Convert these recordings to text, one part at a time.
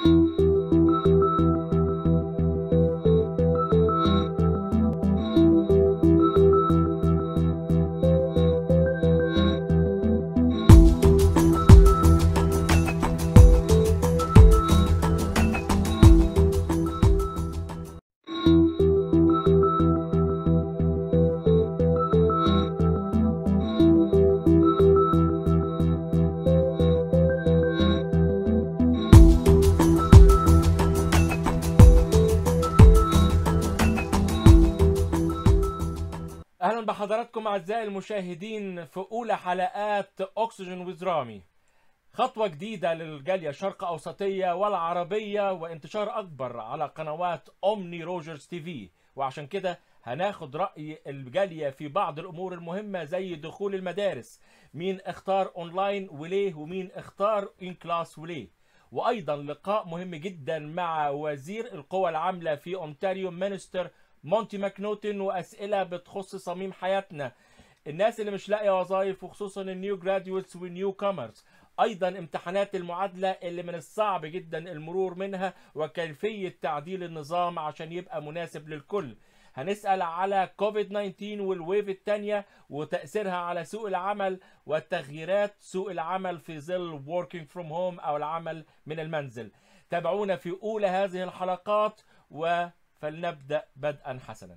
اهلا بحضراتكم اعزائي المشاهدين في اولى حلقات اكسجين ويز رامي خطوة جديدة للجالية الشرق أوسطية والعربية وانتشار أكبر على قنوات أومني روجرز تي في وعشان كده هناخد رأي الجالية في بعض الأمور المهمة زي دخول المدارس مين اختار أونلاين وليه ومين اختار إن كلاس وليه وأيضا لقاء مهم جدا مع وزير القوى العاملة في أونتاريو مينستر مونتي ماكنوتن وأسئلة بتخص صميم حياتنا الناس اللي مش لاقيه وظائف وخصوصا النيو جراديويتس والنيو كامرز ايضا امتحانات المعادله اللي من الصعب جدا المرور منها وكيفيه تعديل النظام عشان يبقى مناسب للكل هنسال على كوفيد 19 والويف الثانيه وتاثيرها على سوق العمل وتغييرات سوق العمل في ظل working from home او العمل من المنزل تابعونا في اولى هذه الحلقات وفلنبدا بدءا حسنا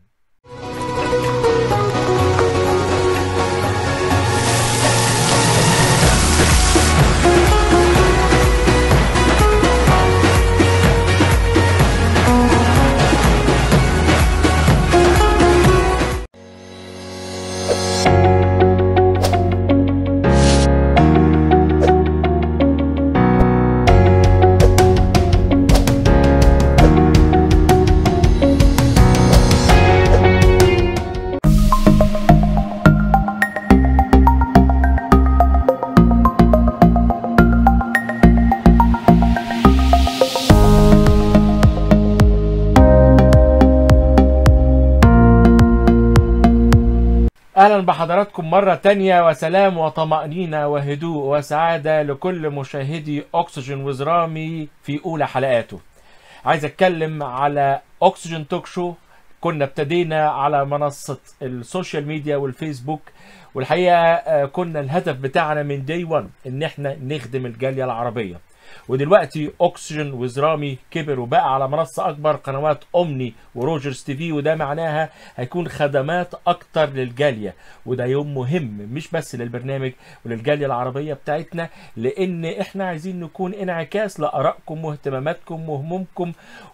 اهلا بحضراتكم مرة تانية وسلام وطمأنينة وهدوء وسعادة لكل مشاهدي اكسجين وزرامي في اولى حلقاته عايز اتكلم على اكسجين توك شو كنا ابتدينا على منصة السوشيال ميديا والفيسبوك والحقيقة آه، كنا الهدف بتاعنا من دي 1 ان احنا نخدم الجالية العربية ودلوقتي اوكسجين وزرامي كبر وبقى على منصه اكبر قنوات اومني وروجرز تي في وده معناها هيكون خدمات اكتر للجاليه وده يوم مهم مش بس للبرنامج وللجاليه العربيه بتاعتنا لان احنا عايزين نكون انعكاس لارائكم واهتماماتكم وهمومكم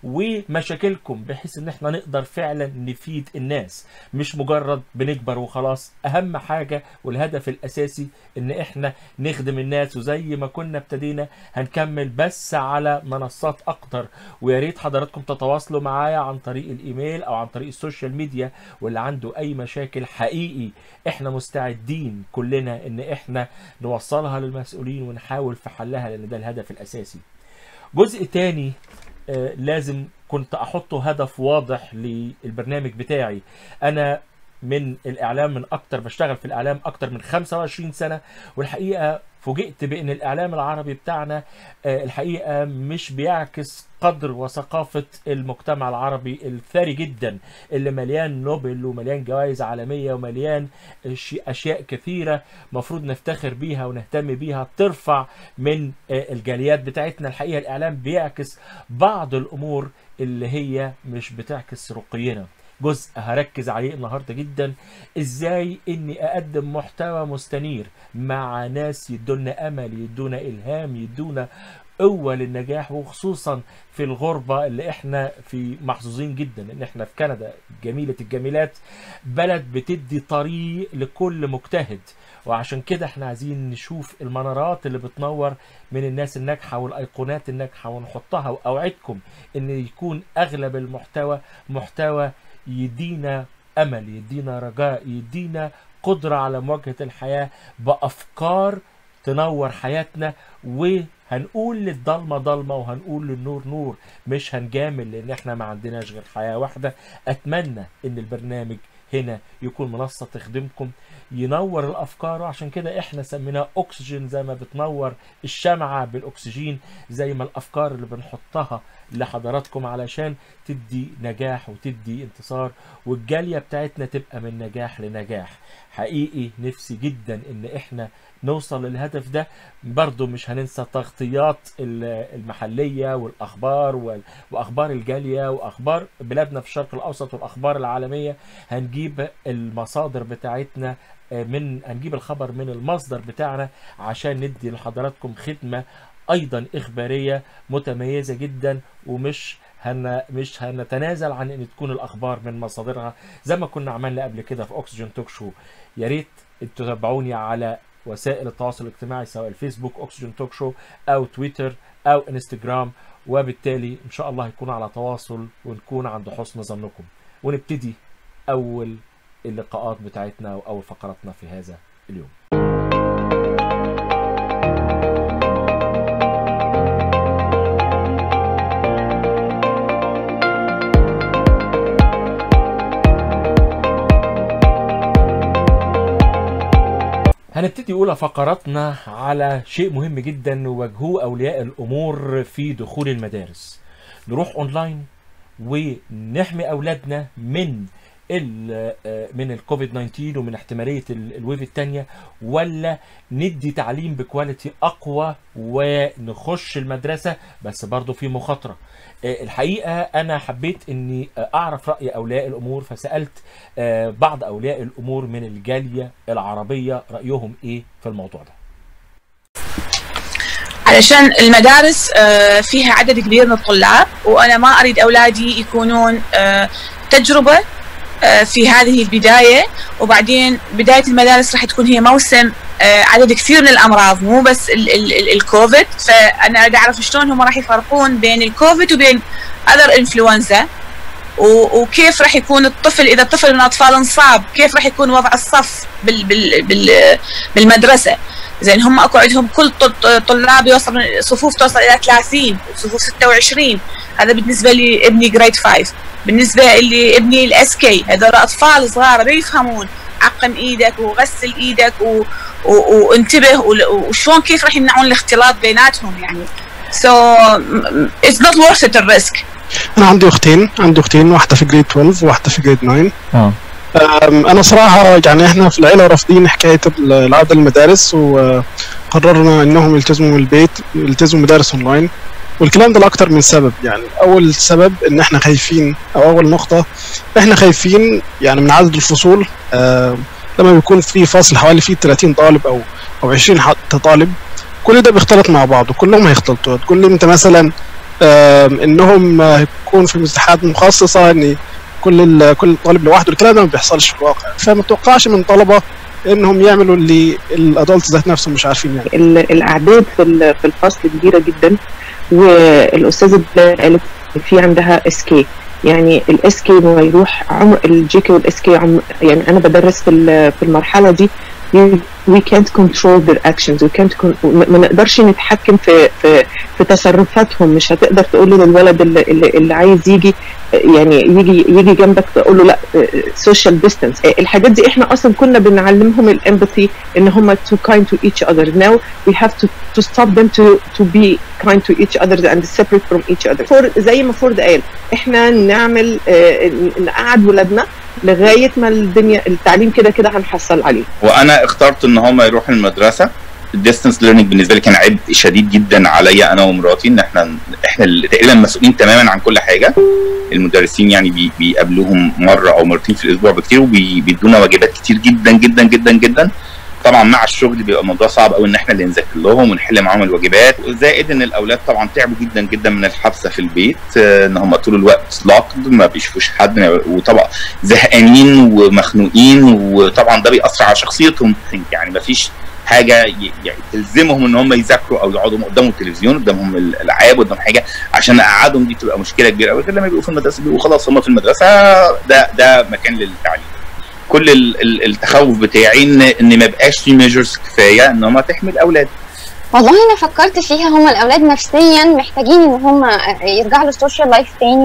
ومشاكلكم بحيث ان احنا نقدر فعلا نفيد الناس مش مجرد بنكبر وخلاص اهم حاجه والهدف الاساسي ان احنا نخدم الناس وزي ما كنا ابتدينا هنكمل بس على منصات اكتر ويا ريت حضراتكم تتواصلوا معايا عن طريق الايميل او عن طريق السوشيال ميديا واللي عنده اي مشاكل حقيقي احنا مستعدين كلنا ان احنا نوصلها للمسؤولين ونحاول في حلها لان ده الهدف الاساسي جزء تاني آه، لازم كنت احطه هدف واضح للبرنامج بتاعي انا من الاعلام من اكتر بشتغل في الاعلام اكتر من 25 سنه والحقيقه فوجئت بان الاعلام العربي بتاعنا آه، الحقيقه مش بيعكس قدر وثقافه المجتمع العربي الثري جدا اللي مليان نوبل ومليان جوائز عالميه ومليان أشي- اشياء كثيره مفروض نفتخر بيها ونهتم بيها ترفع من آه، الجاليات بتاعتنا الحقيقه الاعلام بيعكس بعض الامور اللي هي مش بتعكس رقينا جزء هركز عليه النهارده جدا ازاي اني اقدم محتوى مستنير مع ناس يدونا امل يدونا الهام يدونا قوة للنجاح وخصوصا في الغربة اللي احنا في محظوظين جدا ان احنا في كندا جميلة الجميلات بلد بتدي طريق لكل مجتهد وعشان كده احنا عايزين نشوف المنارات اللي بتنور من الناس الناجحة والايقونات الناجحة ونحطها واوعدكم ان يكون اغلب المحتوى محتوى يدينا امل يدينا رجاء يدينا قدرة على مواجهة الحياة بافكار تنور حياتنا وهنقول للضلمة ضلمة وهنقول للنور نور مش هنجامل لان احنا ما عندناش غير حياة واحدة اتمنى ان البرنامج هنا يكون منصة تخدمكم ينور الافكار وعشان كده احنا سميناه اكسجين زي ما بتنور الشمعة بالاكسجين زي ما الافكار اللي بنحطها لحضراتكم علشان تدي نجاح وتدي انتصار والجالية بتاعتنا تبقى من نجاح لنجاح حقيقي نفسي جدا ان احنا نوصل للهدف ده برضو مش هننسى التغطيات المحلية والاخبار واخبار الجالية واخبار بلادنا في الشرق الاوسط والاخبار العالمية هنجيب المصادر بتاعتنا من هنجيب الخبر من المصدر بتاعنا عشان ندي لحضراتكم خدمة ايضا اخباريه متميزه جدا ومش هن مش هنتنازل عن ان تكون الاخبار من مصادرها زي ما كنا عملنا قبل كده في اكسجين توك شو يا ريت تتابعوني على وسائل التواصل الاجتماعي سواء الفيسبوك اكسجين توك شو او تويتر او انستجرام وبالتالي ان شاء الله يكون على تواصل ونكون عند حسن ظنكم ونبتدي اول اللقاءات بتاعتنا واول فقراتنا في هذا اليوم هنبتدي اولى فقراتنا على شيء مهم جدا واجهوه اولياء الامور في دخول المدارس نروح اونلاين ونحمي اولادنا من من الكوفيد 19 ومن احتماليه الويف الثانيه ولا ندي تعليم بكواليتي اقوى ونخش المدرسه بس برضه في مخاطره الحقيقه انا حبيت اني اعرف راي اولياء الامور فسالت بعض اولياء الامور من الجاليه العربيه رايهم ايه في الموضوع ده علشان المدارس فيها عدد كبير من الطلاب وانا ما اريد اولادي يكونون تجربه في هذه البداية وبعدين بداية المدارس راح تكون هي موسم عدد كثير من الأمراض مو بس ال ال ال الكوفيد فأنا أريد أعرف شلون هم راح يفرقون بين الكوفيد وبين أذر إنفلونزا وكيف راح يكون الطفل إذا الطفل من الأطفال انصاب كيف راح يكون وضع الصف بال بال بال بالمدرسة زين هم اكو عندهم كل طلاب يوصل صفوف توصل الى 30 صفوف 26 هذا بالنسبه لي ابني جريد 5 بالنسبه لي ابني الاس كي هذول اطفال صغار ما يفهمون عقم ايدك وغسل ايدك و... و... وانتبه وشلون كيف راح يمنعون الاختلاط بيناتهم يعني سو اتس نوت ورث ات الريسك انا عندي اختين عندي اختين واحده في جريد 12 وواحده في جريد 9 اه انا صراحه يعني احنا في العيله رافضين حكايه العوده للمدارس وقررنا انهم يلتزموا من البيت يلتزموا مدارس اونلاين والكلام ده لاكتر من سبب يعني اول سبب ان احنا خايفين او اول نقطه احنا خايفين يعني من عدد الفصول آه لما بيكون في فصل حوالي فيه 30 طالب او او 20 طالب كل ده بيختلط مع بعض وكلهم هيختلطوا تقول لي انت مثلا آه انهم هيكون في مساحات مخصصه ان كل كل طالب لوحده الكلام ده ما بيحصلش في الواقع فما تتوقعش من طلبه انهم يعملوا اللي الادولت ذات نفسهم مش عارفين يعني الاعداد في في الفصل كبيره جدا والاستاذه قالت في عندها اس كي يعني الاس كي ما يروح عمر الجي كي والاس كي يعني انا بدرس في في المرحله دي we can't control their actions we can't ما نقدرش نتحكم في في في تصرفاتهم مش هتقدر تقول له للولد اللي, اللي, اللي عايز يجي يعني يجي يجي جنبك تقول له لا social distance الحاجات دي احنا اصلا كنا بنعلمهم الامباثي ان هم to kind to each other now we have to to stop them to to be kind to each other and separate from each other فور زي ما فورد قال احنا نعمل نقعد ولادنا لغايه ما الدنيا التعليم كده كده هنحصل عليه وانا اخترت ان هم يروحوا المدرسه الديستنس ليرنينج بالنسبه لي كان عبء شديد جدا عليا انا ومراتي ان احنا احنا تقريبا مسؤولين تماما عن كل حاجه المدرسين يعني بي بيقابلوهم مره او مرتين في الاسبوع بكتير وبيدونا واجبات كتير جدا جدا جدا جدا طبعا مع الشغل بيبقى الموضوع صعب قوي ان احنا اللي نذاكر لهم ونحل معاهم الواجبات زائد ان الاولاد طبعا تعبوا جدا جدا من الحبسه في البيت ان هم طول الوقت لاقد ما بيشوفوش حد وطبعا زهقانين ومخنوقين وطبعا ده بيأثر على شخصيتهم يعني ما فيش حاجه يعني تلزمهم ان هم يذاكروا او يقعدوا قدام التلفزيون قدامهم الالعاب قدام حاجه عشان اقعدهم دي تبقى مشكله كبيره قوي غير لما يبقوا في المدرسه بيبقوا خلاص هم في المدرسه ده ده مكان للتعليم كل التخوف بتاعي ان ان ما يبقاش في ميجرز كفايه ان هم تحمي الاولاد والله انا فكرت فيها هم الاولاد نفسيا محتاجين ان هم يرجعوا للسوشيال لايف تاني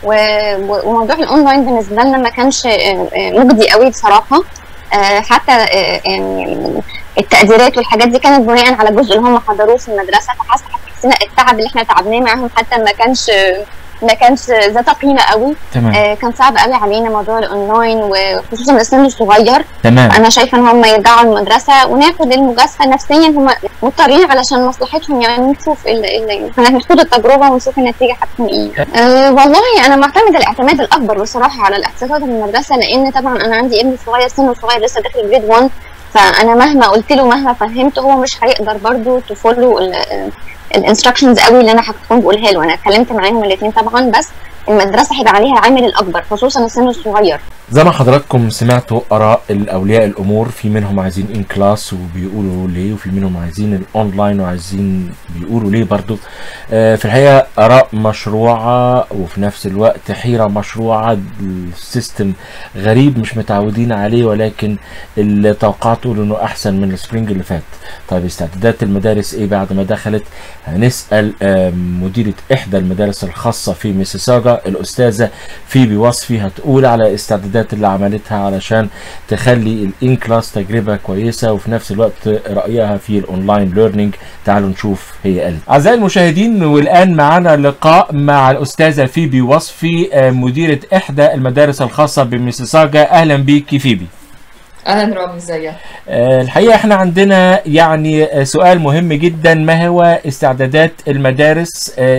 و- و- وموضوع الاونلاين بالنسبه لنا ما كانش آه، آه، مجدي قوي بصراحه آه، حتى آه، يعني التقديرات والحاجات دي كانت بناء على الجزء اللي هم حضروه في المدرسه فحاسه حسينا التعب اللي احنا تعبناه معاهم حتى ما كانش ما كانش ذات قيمه قوي تمام آه، كان صعب قوي علينا موضوع الاونلاين وخصوصا السن الصغير تمام انا شايفه ان هم يرجعوا المدرسه وناخد المجازفه نفسيا هم مضطرين علشان مصلحتهم يعني نشوف ال- ال- هناخد التجربه ونشوف النتيجه هتكون ايه أه والله انا معتمده الاعتماد الاكبر بصراحه على الاحتياطات المدرسه لان طبعا انا عندي ابن صغير سنه صغير لسه داخل جريد 1 فانا مهما قلت له مهما فهمته هو مش هيقدر برضو تفولو الانستراكشنز قوي اللي انا هكون بقولها له انا اتكلمت معاهم الاثنين طبعا بس المدرسه هيبقى عليها العامل الاكبر خصوصا السن الصغير زي ما حضراتكم سمعتوا اراء الاولياء الامور في منهم عايزين ان كلاس وبيقولوا ليه وفي منهم عايزين الاونلاين وعايزين بيقولوا ليه برضو آه، في الحقيقه اراء مشروعه وفي نفس الوقت حيره مشروعه السيستم غريب مش متعودين عليه ولكن اللي توقعته انه احسن من السبرينج اللي فات طيب استعدادات المدارس ايه بعد ما دخلت هنسال آه، مديره احدى المدارس الخاصه في ميسيساجا الاستاذه فيبي وصفي هتقول على الاستعدادات اللي عملتها علشان تخلي الان كلاس تجربه كويسه وفي نفس الوقت رايها في الاونلاين ليرنينج تعالوا نشوف هي قالت اعزائي المشاهدين والان معنا لقاء مع الاستاذه فيبي وصفي آه، مديره احدى المدارس الخاصه بميسيساجا اهلا بيكي فيبي اهلا رامي ازيك آه، الحقيقة احنا عندنا يعني آه، سؤال مهم جدا ما هو استعدادات المدارس آه،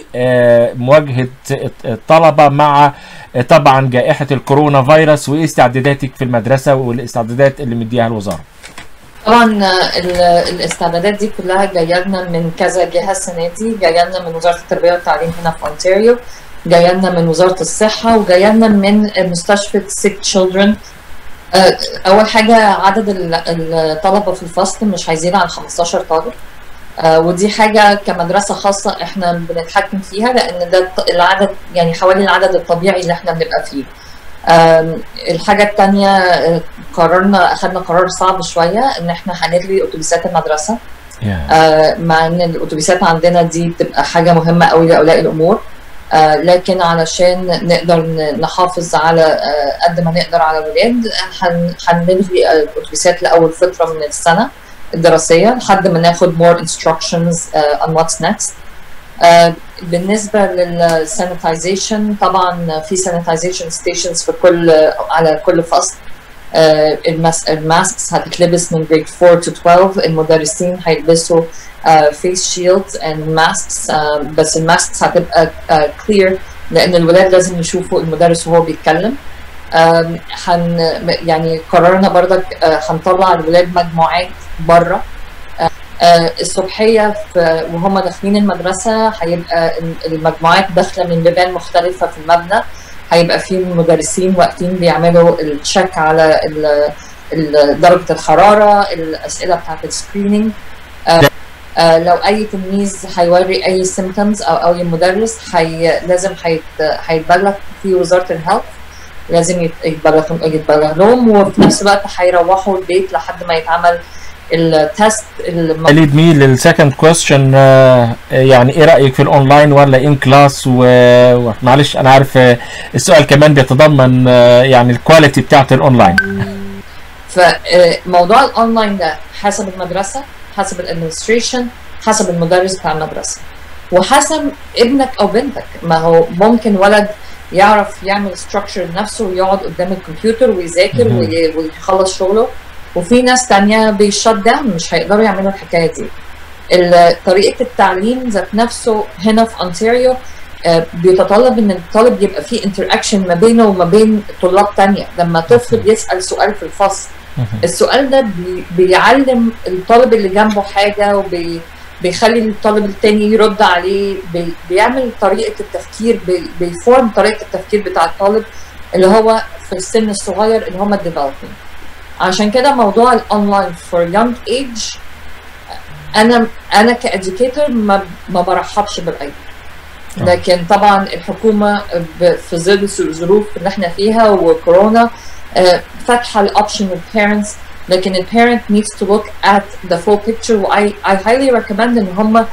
لمواجهة الطلبة مع آه، طبعا جائحة الكورونا فيروس وايه استعداداتك في المدرسة والاستعدادات اللي مديها الوزارة طبعا آه، ال- الاستعدادات دي كلها جايه لنا من كذا جهه السنه دي جايه لنا من وزاره التربيه والتعليم هنا في اونتاريو جايه لنا من وزاره الصحه وجايه لنا من مستشفى سيك تشيلدرن اول حاجه عدد ال- الطلبه في الفصل مش هيزيد عن 15 طالب آه، ودي حاجه كمدرسه خاصه احنا بنتحكم فيها لان ده الط- العدد يعني حوالي العدد الطبيعي اللي احنا بنبقى فيه آم، الحاجه الثانيه قررنا اخذنا قرار صعب شويه ان احنا هنلغي اتوبيسات المدرسه آه، مع ان الاتوبيسات عندنا دي بتبقى حاجه مهمه قوي لاولياء الامور آه، لكن علشان نقدر ن- نحافظ على آه، قد ما نقدر على الولاد هن- هنلغي الاتوبيسات لاول فتره من السنه الدراسيه لحد ما ناخد more instructions uh, on what's next آه، بالنسبة للسانيتايزيشن طبعا في سانيتايزيشن ستيشنز في كل على كل فصل آه، الماس الماسكس هتتلبس من جريد 4 to 12 المدرسين هيلبسوا فيس شيلدز اند ماسكس بس الماسكس هتبقى كلير لان الولاد لازم يشوفوا المدرس وهو بيتكلم آم، هن يعني قررنا برضك آه، هنطلع الولاد مجموعات بره آه، الصبحيه في وهم داخلين المدرسه هيبقى المجموعات داخله من بيبان مختلفه في المبنى هيبقى في مدرسين واقفين بيعملوا التشيك على ال- ال- درجه الحراره الاسئله بتاعت السكريننج آه لو اي تلميذ هيوري اي سيمتومز او اي مدرس حي لازم هيت- هيتبلغ في وزاره الهيلث لازم يت- يتبلغ يتبلغ لهم وفي نفس الوقت هيروحوا البيت لحد ما يتعمل التست الم... lead me للسكند كويستشن يعني ايه رايك في الاونلاين ولا ان كلاس ومعلش انا عارف آه، السؤال كمان بيتضمن آه، يعني الكواليتي بتاعت الاونلاين فموضوع الاونلاين ده حسب المدرسه حسب الادمنستريشن حسب المدرس بتاع المدرسه وحسب ابنك او بنتك ما هو ممكن ولد يعرف يعمل ستراكشر لنفسه ويقعد قدام الكمبيوتر ويذاكر مهم. وي- ويخلص شغله وفي ناس تانية بيشت داون مش هيقدروا يعملوا الحكايه دي ال- طريقه التعليم ذات نفسه هنا في اونتاريو آه، بيتطلب ان الطالب يبقى فيه انتراكشن ما بينه وما بين طلاب تانية لما طفل بيسال سؤال في الفصل السؤال ده بي بيعلم الطالب اللي جنبه حاجه وبي بيخلي الطالب التاني يرد عليه بي بيعمل طريقه التفكير بي بيفورم طريقه التفكير بتاع الطالب اللي هو في السن الصغير اللي هم الديفلوبينج عشان كده موضوع الاونلاين فور يونج ايج انا انا كاديوكيتور ما ما برحبش بالايدي لكن طبعا الحكومه ب- في ظل الظروف اللي احنا فيها وكورونا آه، فاتحه الاوبشن للبيرنتس لكن البيرنت needs to look at the full picture و I, I highly recommend ان هم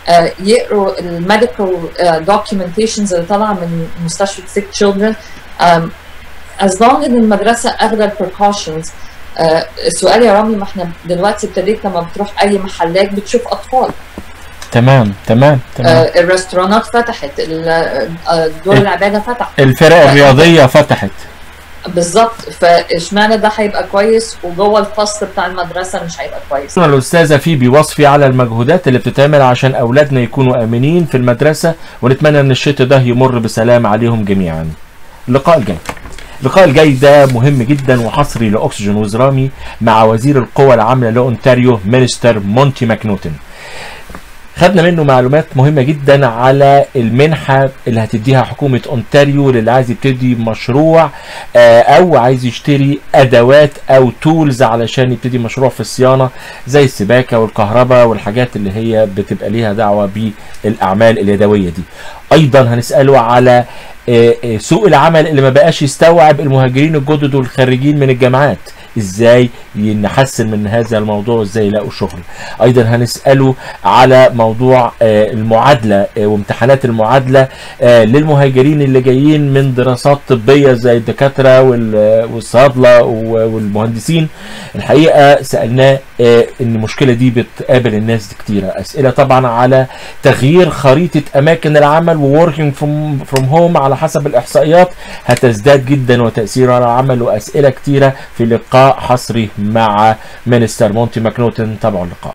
آه، يقروا الميديكال دوكيومنتيشنز اللي طالعه من مستشفى سيك تشيلدرن as long as المدرسه اخذه البريكوشنز السؤال يا رامي ما احنا دلوقتي ابتديت لما بتروح اي محلات بتشوف اطفال تمام تمام تمام آه، الريستورانات فتحت ال- آه، دور العباده فتح الفرق الرياضيه فتحت بالظبط فاشمعنى ده هيبقى كويس وجوه الفصل بتاع المدرسه مش هيبقى كويس شكرا الاستاذه فيبي وصفي على المجهودات اللي بتتعمل عشان اولادنا يكونوا امنين في المدرسه ونتمنى ان الشتاء ده يمر بسلام عليهم جميعا اللقاء الجاي اللقاء الجاي ده مهم جدا وحصري لاكسجين وزرامي مع وزير القوى العامله لاونتاريو مينستر مونتي ماكنوتن خدنا منه معلومات مهمه جدا على المنحه اللي هتديها حكومه اونتاريو للي عايز يبتدي مشروع آه، او عايز يشتري ادوات او تولز علشان يبتدي مشروع في الصيانه زي السباكه والكهرباء والحاجات اللي هي بتبقى ليها دعوه بالاعمال اليدويه دي ايضا هنساله على آه، آه، سوق العمل اللي ما بقاش يستوعب المهاجرين الجدد والخريجين من الجامعات ازاي نحسن من هذا الموضوع وازاي يلاقوا شغل ايضا هنساله على موضوع آه، المعادله آه، وامتحانات المعادله آه، للمهاجرين اللي جايين من دراسات طبيه زي الدكاتره وال- والصيادله و- والمهندسين الحقيقه سالناه آه، ان المشكله دي بتقابل الناس كتيره اسئله طبعا على تغيير خريطه اماكن العمل ووركينج فروم فروم هوم على حسب الاحصائيات هتزداد جدا وتاثيرها على العمل واسئله كتيره في لقاء حصري مع مينستر مونتي ماكنوتن تابعوا اللقاء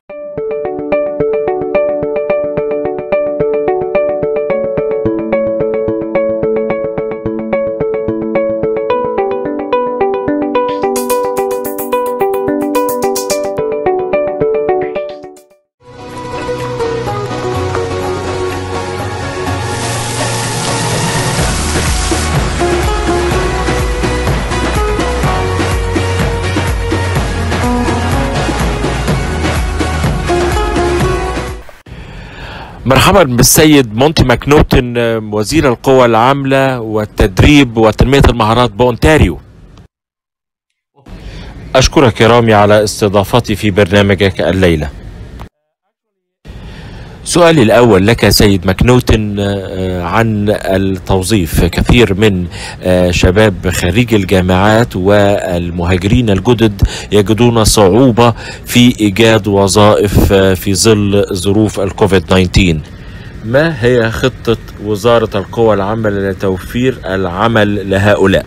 مرحبا بالسيد مونتي ماكنوتن آه، وزير القوى العاملة والتدريب وتنمية المهارات بأونتاريو أشكرك يا رامي على استضافتي في برنامجك الليلة سؤالي الأول لك سيد مكنوتن آه، عن التوظيف كثير من آه، شباب خريج الجامعات والمهاجرين الجدد يجدون صعوبة في إيجاد وظائف آه، في ظل ظروف الكوفيد 19 ما هي خطة وزارة القوى العامة لتوفير العمل لهؤلاء؟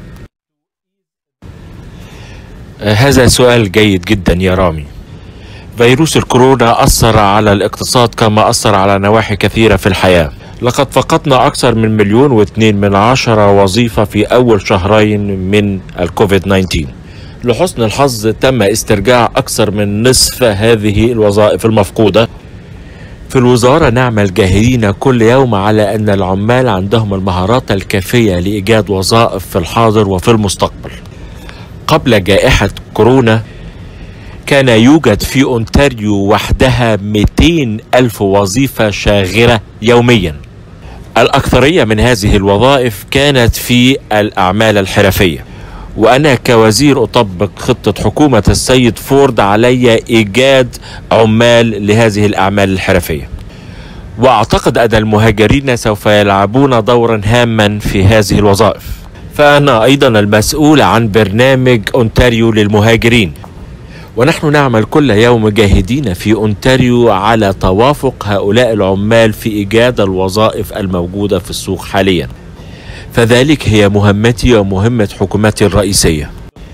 آه، هذا سؤال جيد جدا يا رامي فيروس الكورونا أثر على الاقتصاد كما أثر على نواحي كثيرة في الحياة لقد فقدنا أكثر من مليون واثنين من عشرة وظيفة في أول شهرين من الكوفيد 19 لحسن الحظ تم استرجاع أكثر من نصف هذه الوظائف المفقودة في الوزارة نعمل جاهدين كل يوم على أن العمال عندهم المهارات الكافية لإيجاد وظائف في الحاضر وفي المستقبل قبل جائحة كورونا كان يوجد في أونتاريو وحدها 200 ألف وظيفة شاغرة يوميا الأكثرية من هذه الوظائف كانت في الأعمال الحرفية وأنا كوزير أطبق خطة حكومة السيد فورد علي إيجاد عمال لهذه الأعمال الحرفية وأعتقد أن المهاجرين سوف يلعبون دورا هاما في هذه الوظائف فأنا أيضا المسؤول عن برنامج أونتاريو للمهاجرين ونحن نعمل كل يوم جاهدين في أونتاريو على توافق هؤلاء العمال في إيجاد الوظائف الموجودة في السوق حاليا فذلك هي مهمتي ومهمة حكومتي الرئيسية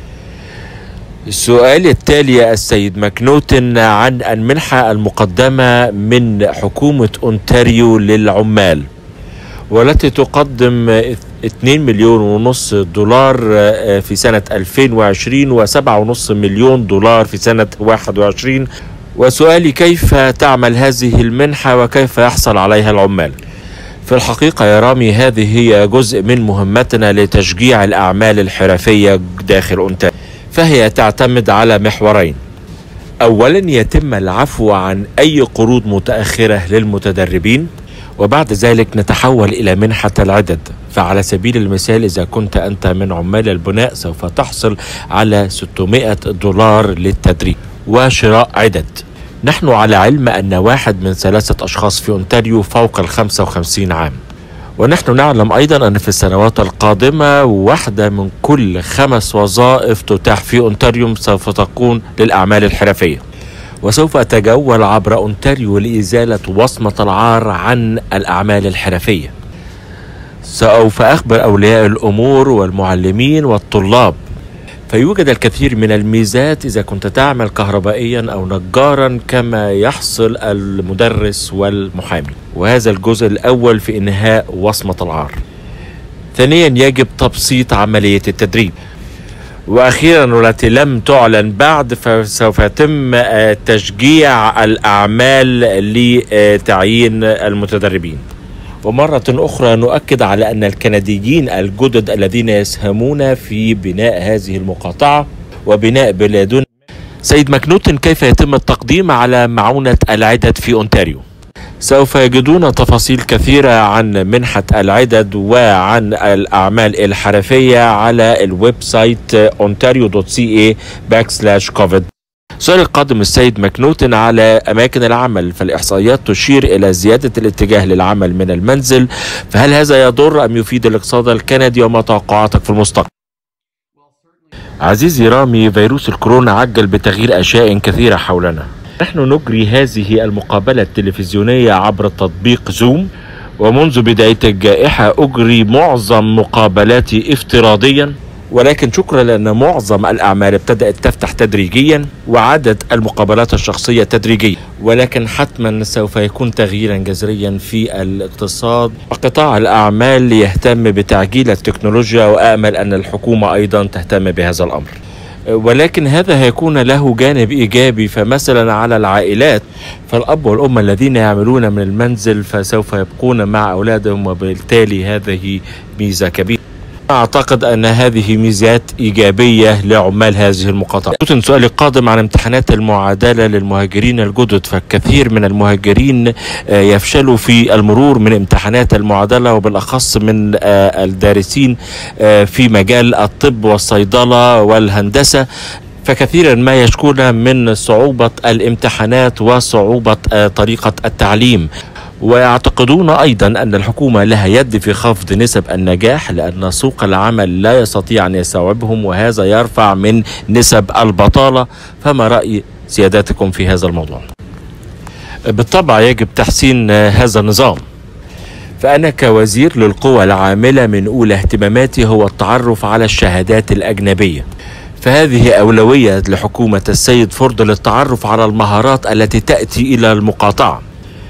السؤال التالي يا السيد مكنوتن عن المنحة المقدمة من حكومة أونتاريو للعمال والتي تقدم 2 مليون ونص دولار في سنة 2020 و7.5 مليون دولار في سنة 21 وسؤالي كيف تعمل هذه المنحة وكيف يحصل عليها العمال في الحقيقة يا رامي هذه هي جزء من مهمتنا لتشجيع الأعمال الحرفية داخل أونتاريو فهي تعتمد على محورين أولا يتم العفو عن أي قروض متأخرة للمتدربين وبعد ذلك نتحول إلى منحة العدد فعلى سبيل المثال إذا كنت أنت من عمال البناء سوف تحصل على 600 دولار للتدريب وشراء عدد نحن على علم أن واحد من ثلاثة أشخاص في أونتاريو فوق ال 55 عام ونحن نعلم أيضا أن في السنوات القادمة واحدة من كل خمس وظائف تتاح في أونتاريو سوف تكون للأعمال الحرفية وسوف أتجول عبر أونتاريو لإزالة وصمة العار عن الأعمال الحرفية سوف أخبر أولياء الأمور والمعلمين والطلاب فيوجد الكثير من الميزات إذا كنت تعمل كهربائيا أو نجارا كما يحصل المدرس والمحامي وهذا الجزء الأول في إنهاء وصمة العار ثانيا يجب تبسيط عملية التدريب واخيرا والتي لم تعلن بعد فسوف يتم آه، تشجيع الاعمال لتعيين المتدربين ومرة أخرى نؤكد على أن الكنديين الجدد الذين يسهمون في بناء هذه المقاطعة وبناء بلادنا سيد مكنوتن كيف يتم التقديم على معونة العدد في أونتاريو سوف يجدون تفاصيل كثيرة عن منحة العدد وعن الأعمال الحرفية على الويب سايت ontario.ca backslash covid السؤال القادم السيد مكنوتن على أماكن العمل فالإحصائيات تشير إلى زيادة الاتجاه للعمل من المنزل فهل هذا يضر أم يفيد الاقتصاد الكندي وما توقعاتك في المستقبل؟ عزيزي رامي فيروس الكورونا عجل بتغيير أشياء كثيرة حولنا نحن نجري هذه المقابلة التلفزيونية عبر تطبيق زوم ومنذ بداية الجائحة أجري معظم مقابلاتي افتراضيا ولكن شكرا لأن معظم الأعمال ابتدأت تفتح تدريجيا وعادت المقابلات الشخصية تدريجيا ولكن حتما سوف يكون تغييرا جذريا في الاقتصاد وقطاع الأعمال يهتم بتعجيل التكنولوجيا وأأمل أن الحكومة أيضا تهتم بهذا الأمر ولكن هذا هيكون له جانب ايجابي فمثلا على العائلات فالاب والام الذين يعملون من المنزل فسوف يبقون مع اولادهم وبالتالي هذه ميزه كبيره اعتقد ان هذه ميزات ايجابيه لعمال هذه المقاطعه. سؤالي القادم عن امتحانات المعادله للمهاجرين الجدد فالكثير من المهاجرين يفشلوا في المرور من امتحانات المعادله وبالاخص من الدارسين في مجال الطب والصيدله والهندسه فكثيرا ما يشكون من صعوبه الامتحانات وصعوبه طريقه التعليم ويعتقدون ايضا ان الحكومه لها يد في خفض نسب النجاح لان سوق العمل لا يستطيع ان يستوعبهم وهذا يرفع من نسب البطاله فما راي سياداتكم في هذا الموضوع بالطبع يجب تحسين هذا النظام فأنا كوزير للقوى العاملة من أولى اهتماماتي هو التعرف على الشهادات الأجنبية فهذه أولوية لحكومة السيد فورد للتعرف على المهارات التي تأتي إلى المقاطعة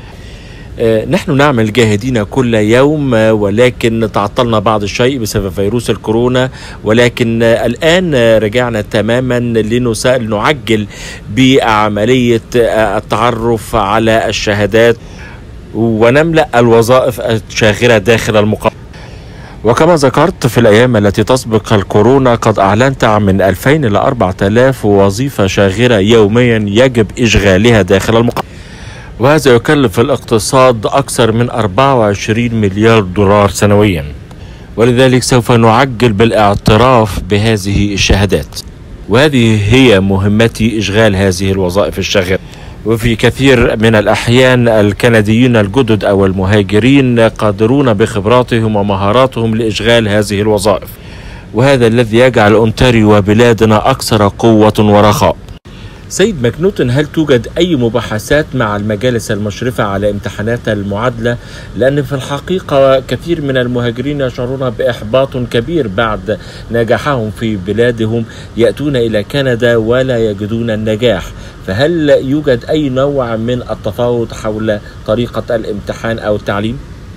نحن نعمل جاهدين كل يوم ولكن تعطلنا بعض الشيء بسبب فيروس الكورونا ولكن الآن رجعنا تماما لنعجل بعملية التعرف على الشهادات ونملأ الوظائف الشاغرة داخل المقاطعة وكما ذكرت في الأيام التي تسبق الكورونا قد أعلنت عن من 2000 إلى 4000 وظيفة شاغرة يوميا يجب إشغالها داخل المقاطعة وهذا يكلف الاقتصاد أكثر من 24 مليار دولار سنويا ولذلك سوف نعجل بالاعتراف بهذه الشهادات وهذه هي مهمتي إشغال هذه الوظائف الشاغرة وفي كثير من الأحيان الكنديين الجدد أو المهاجرين قادرون بخبراتهم ومهاراتهم لإشغال هذه الوظائف وهذا الذي يجعل أونتاريو وبلادنا أكثر قوة ورخاء سيد مكنوتن هل توجد أي مباحثات مع المجالس المشرفة على امتحانات المعادلة لأن في الحقيقة كثير من المهاجرين يشعرون بإحباط كبير بعد نجاحهم في بلادهم يأتون إلى كندا ولا يجدون النجاح فهل يوجد أي نوع من التفاوض حول طريقة الامتحان أو التعليم؟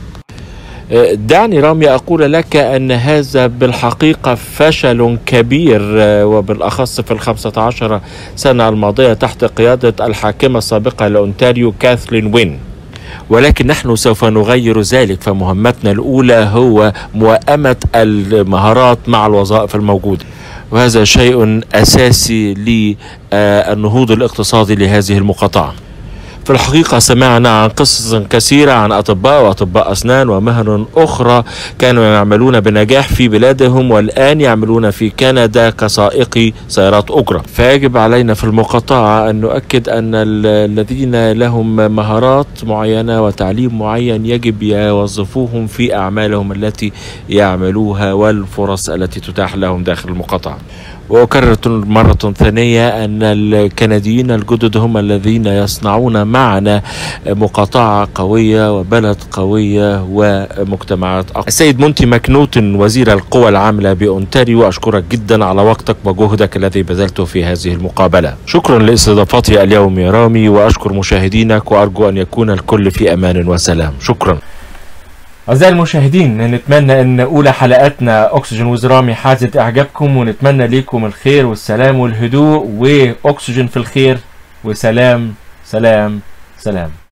دعني رامي أقول لك أن هذا بالحقيقة فشل كبير وبالأخص في الخمسة عشر سنة الماضية تحت قيادة الحاكمة السابقة لأونتاريو كاثلين وين ولكن نحن سوف نغير ذلك فمهمتنا الأولى هو موائمة المهارات مع الوظائف الموجودة وهذا شيء أساسي للنهوض الاقتصادي لهذه المقاطعة في الحقيقة سمعنا عن قصص كثيرة عن أطباء وأطباء أسنان ومهن أخرى كانوا يعملون بنجاح في بلادهم والآن يعملون في كندا كسائقي سيارات أجرة فيجب علينا في المقاطعة أن نؤكد أن الذين لهم مهارات معينة وتعليم معين يجب يوظفوهم في أعمالهم التي يعملوها والفرص التي تتاح لهم داخل المقاطعة وأكرر مرة ثانية أن الكنديين الجدد هم الذين يصنعون معنا مقاطعة قوية وبلد قوية ومجتمعات أقوى السيد مونتي مكنوتن وزير القوى العاملة بأونتاريو أشكرك جدا على وقتك وجهدك الذي بذلته في هذه المقابلة شكرا لاستضافتي اليوم يا رامي وأشكر مشاهدينك وأرجو أن يكون الكل في أمان وسلام شكرا أعزائي المشاهدين نتمنى أن أولى حلقاتنا أكسجين وزرامي حازت إعجابكم ونتمنى لكم الخير والسلام والهدوء وأكسجين في الخير وسلام سلام سلام